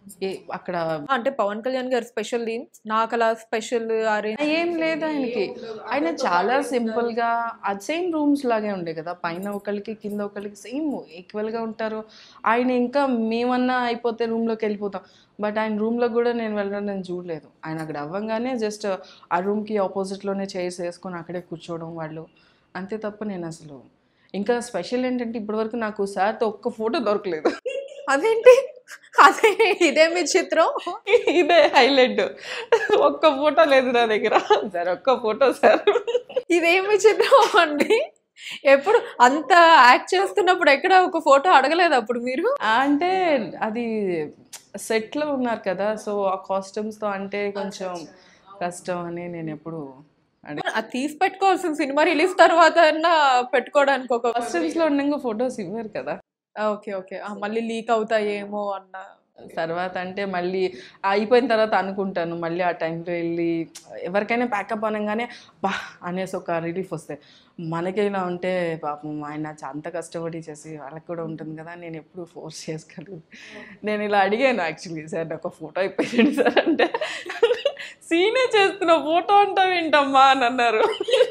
ఏ అక్కడ అంటే పవన్ కళ్యాణ్ గారు స్పెషల్ నాకు అలా స్పెషల్ అరే ఏం లేదు ఆయనకి ఆయన చాలా సింపుల్ గా అది సేమ్ రూమ్స్ లాగే ఉండే కదా పైన ఒకరికి కింద ఒకరికి సేమ్ ఈక్వల్ గా ఉంటారు ఆయన ఇంకా మేమన్నా అయిపోతే రూమ్ లోకి వెళ్ళిపోతాం బట్ ఆయన రూమ్ లో కూడా నేను వెళ్ళడం నేను చూడలేదు ఆయన అక్కడ అవ్వంగానే జస్ట్ ఆ రూమ్ కి ఆపోజిట్ లోనే చైర్స్ వేసుకొని అక్కడే కూర్చోవడం వాళ్ళు అంతే తప్ప నేను అసలు ఇంకా స్పెషల్ ఏంటంటే ఇప్పటివరకు నాకు సార్తో ఒక్క ఫోటో దొరకలేదు అదేంటి అదే ఇదేమి చిత్రం ఇదే హైలైట్ ఒక్క ఫోటో లేదు నా దగ్గర సార్ ఒక్క ఫోటో సార్ ఇదేమి చిత్రం అండి ఎప్పుడు అంత యాక్ట్ చేస్తున్నప్పుడు ఎక్కడ ఒక ఫోటో అడగలేదు అప్పుడు మీరు అంటే అది సెట్లో ఉన్నారు కదా సో ఆ కాస్ట్యూమ్స్తో అంటే కొంచెం కష్టం అని నేను ఎప్పుడు అడిగి అది తీసి పెట్టుకోవాల్సిన సినిమా రిలీజ్ తర్వాత అన్నా పెట్టుకోవడానికి ఒక కాస్ట్యూమ్స్లో ఉండగా ఫొటోస్ ఇవ్వరు కదా ఓకే ఓకే మళ్ళీ లీక్ అవుతాయేమో అన్న తర్వాత అంటే మళ్ళీ అయిపోయిన తర్వాత అనుకుంటాను మళ్ళీ ఆ టైంలో వెళ్ళి ఎవరికైనా ప్యాకప్ అనగానే బా అనేసి ఒక రిలీఫ్ వస్తాయి మనకి ఇలా ఉంటే పాపం ఆయన చ- అంత కష్టపడి చేసి వాళ్ళకి కూడా ఉంటుంది కదా నేను ఎప్పుడు ఫోర్స్ చేసుకోలేదు నేను ఇలా అడిగాను యాక్చువల్లీ సార్ నాకు ఒక ఫోటో అయిపోయింది సార్ అంటే సీనే చేస్తున్న ఫోటో అంటావు ఏంటమ్మా అని అన్నారు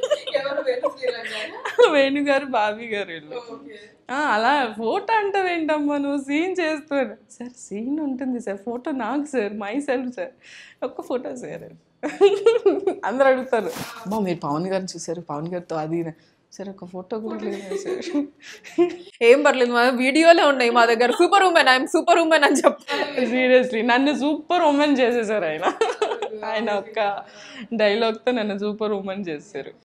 వేణుగారు బాబీ గారు వీళ్ళు ఆ, అలా ఫోటో అంటావు ఏంటమ్మా నువ్వు సీన్ చేస్తున్నావు సార్ సీన్ ఉంటుంది సార్ ఫోటో నాకు సార్ మై సెల్ఫ్ సార్ ఒక్క ఫోటో సార్ అందరు అడుగుతారు అమ్మా మీరు పవన్ గారిని చూసారు పవన్ గారితో అది ఇది." సార్ ఒక ఫోటో కూడా లేదు సార్ ఏం పర్లేదు మా వీడియోలే ఉన్నాయి మా దగ్గర super woman I'm super woman అని చెప్తాను సీరియస్లీ నన్ను సూపర్ ఉమెన్ చేసేసారు ఆయన ఆయన ఒక్క డైలాగ్తో నన్ను సూపర్ ఉమెన్ చేశారు